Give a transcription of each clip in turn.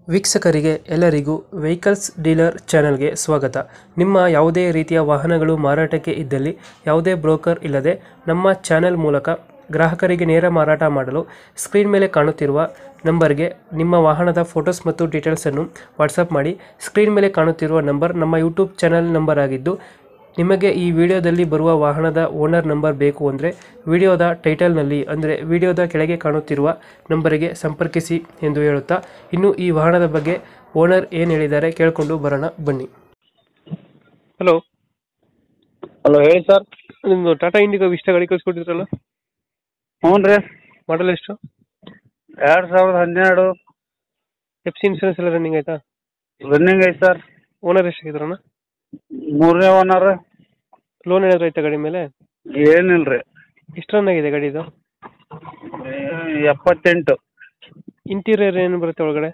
ವೀಕ್ಷಕರಿಗೆ ಎಲ್ಲರಿಗೂ vehicles dealer ಚಾನೆಲ್ಗೆ ಸ್ವಾಗತ ನಿಮ್ಮ ಯಾವುದೇ ರೀತಿಯ ವಾಹನಗಳು ಮಾರಾಟಕ್ಕೆ ಇದ್ದಲ್ಲಿ ಯಾವುದೇ ಬ್ರೋಕರ್ ಇಲ್ಲದೆ ನಮ್ಮ ಚಾನೆಲ್ ಮೂಲಕ ಗ್ರಾಹಕರಿಗೆ ನೇರ ಮಾರಾಟ ಮಾಡಲು ಸ್ಕ್ರೀನ್ ಮೇಲೆ ಕಾಣುತ್ತಿರುವ ನಂಬರ್ಗೆ ನಿಮ್ಮ ವಾಹನದ ಫೋಟೋಸ್ ಮತ್ತು ಡೀಟೇಲ್ಸನ್ನು ವಾಟ್ಸಪ್ ಮಾಡಿ ಸ್ಕ್ರೀನ್ ಮೇಲೆ ಕಾಣುತ್ತಿರುವ ನಂಬರ್ ನಮ್ಮ ಯೂಟ್ಯೂಬ್ ಚಾನೆಲ್ ನಂಬರ್ ಆಗಿದ್ದು ನಿಮಗೆ ಈ ವಿಡಿಯೋದಲ್ಲಿ ಬರುವ ವಾಹನದ ಓನರ್ ನಂಬರ್ ಬೇಕು ಅಂದರೆ ವಿಡಿಯೋದ ಟೈಟಲ್ನಲ್ಲಿ ಅಂದರೆ ವಿಡಿಯೋದ ಕೆಳಗೆ ಕಾಣುತ್ತಿರುವ ನಂಬರಿಗೆ ಸಂಪರ್ಕಿಸಿ ಎಂದು ಹೇಳುತ್ತಾ ಇನ್ನು ಈ ವಾಹನದ ಬಗ್ಗೆ ಓನರ್ ಏನು ಹೇಳಿದ್ದಾರೆ ಕೇಳಿಕೊಂಡು ಬರೋಣ ಬನ್ನಿ ಹಲೋ ಹಲೋ ಹೇಳಿ ಸರ್ ನಿಮ್ಮದು ಟಾಟಾ ಇಂಡಿಗೋ ಇಷ್ಟ ಗಾಡಿ ಕಳಿಸ್ಕೊಟ್ಟಿದ್ರಲ್ಲ ಹ್ಞೂ ರೀ ಮಾಡಲ್ ಎಷ್ಟು ಎರಡು ಸಾವಿರದ ಹನ್ನೆರಡು ಎಫ್ ಸಿ ಇನ್ಸೂರೆನ್ಸ್ ಎಲ್ಲ ರನ್ನಿಂಗ್ ಆಯ್ತಾ ರನ್ನಿಂಗ್ ಐತೆ ಸರ್ ಓನರ್ ಎಷ್ಟಾಗಿದ್ರಣ್ಣ ಮೂರನೇ ಓನರ್ ಲೋನ್ ಏನಾದ್ರು ಆಯ್ತಾ ಗಾಡಿ ಮೇಲೆ ಏನಿಲ್ಲ ರೀ ಎಷ್ಟು ರನ್ ಆಗಿದೆ ಗಾಡಿ ಇದು ಎಪ್ಪತ್ತೆಂಟು ಇಂಟೀರಿಯರ್ ಏನು ಬರುತ್ತೆ ಒಳಗಡೆ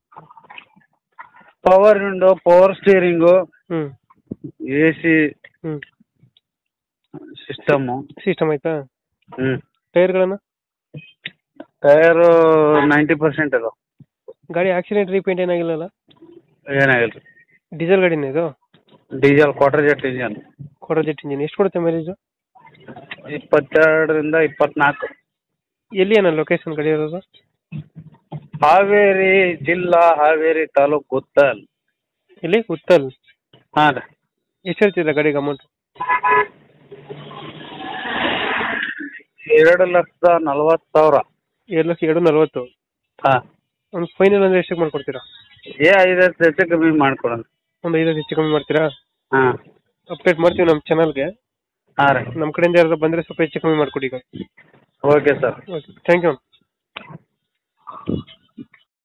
ಪವರ್ ವಿಂಡೋ ಪವರ್ ಸ್ಟೀರಿಂಗು ಹ್ಞೂ ಎ ಸಿ ಹ್ಞೂ ಸಿಸ್ಟಮು ಸಿಸ್ಟಮ್ ಆಯ್ತಾ ಹ್ಞೂ ಟೈರ್ಗಳನ್ನು ಟಯರು ನೈಂಟಿ ಪರ್ಸೆಂಟ್ ಅದು ಗಾಡಿ ಆಕ್ಸಿಡೆಂಟ್ ರೀಪೇಂಟ್ ಏನಾಗಿಲ್ಲಲ್ಲ ಏನಾಗಿಲ್ಲ ರೀ ಡೀಸೆಲ್ ಗಾಡಿನೇ ಇದು ಡೀಸೆಲ್ ಕ್ವಾರ್ಟರ್ ಜೆಟ್ ಇಂಜನ್ ಕೊಡೋ ಜೆಟ್ ಇಂಜಿನ್ ಎಷ್ಟು ಕೊಡುತ್ತೆ ಮೈಲೇಜು ಇಪ್ಪತ್ತೆರಡರಿಂದ ಇಪ್ಪತ್ನಾಲ್ಕು ಎಲ್ಲಿ ಏನೋ ಲೊಕೇಶನ್ ಗಾಡಿ ಇರೋದು ಹಾವೇರಿ ಜಿಲ್ಲಾ ಹಾವೇರಿ ತಾಲೂಕು ಗುತ್ತಲ್ ಎಲ್ಲಿ ಉತ್ತಲ್ ಹಾಂ ರೀ ಎಷ್ಟು ಹೇಳ್ತಿದ್ದ ಗಾಡಿಗೆ ಅಮೌಂಟ್ ಎರಡು ಲಕ್ಷದ ನಲ್ವತ್ತು ಸಾವಿರ ಎರಡು ಲಕ್ಷ ಎರಡು ನಲ್ವತ್ತು ಹಾಂ ಒಂದು ಫೈನಲ್ ಅಂದರೆ ಎಷ್ಟಕ್ಕೆ ಮಾಡ್ಕೊಡ್ತೀರಾ ಏ ಐದತ್ತು ಹೆಚ್ಚು ಕಮ್ಮಿ ಮಾಡ್ಕೊಡೋಣ ಒಂದು ಐದು ಹೆಚ್ಚು ಕಮ್ಮಿ ಮಾಡ್ತೀರಾ ಹಾಂ ಅಪ್ಡೇಟ್ ಮಾಡ್ತೀವಿ ನಮ್ಮ ಚಾನಲ್ಗೆ ಹಾಂ ರೀ ನಮ್ಮ ಕಡೆಯಿಂದ ಯಾರಾದ್ರು ಬಂದರೆ ಸ್ವಲ್ಪ ಹೆಚ್ಚು ಕಮ್ಮಿ ಮಾಡಿಕೊಡಿ ಈಗ okay sir okay thank you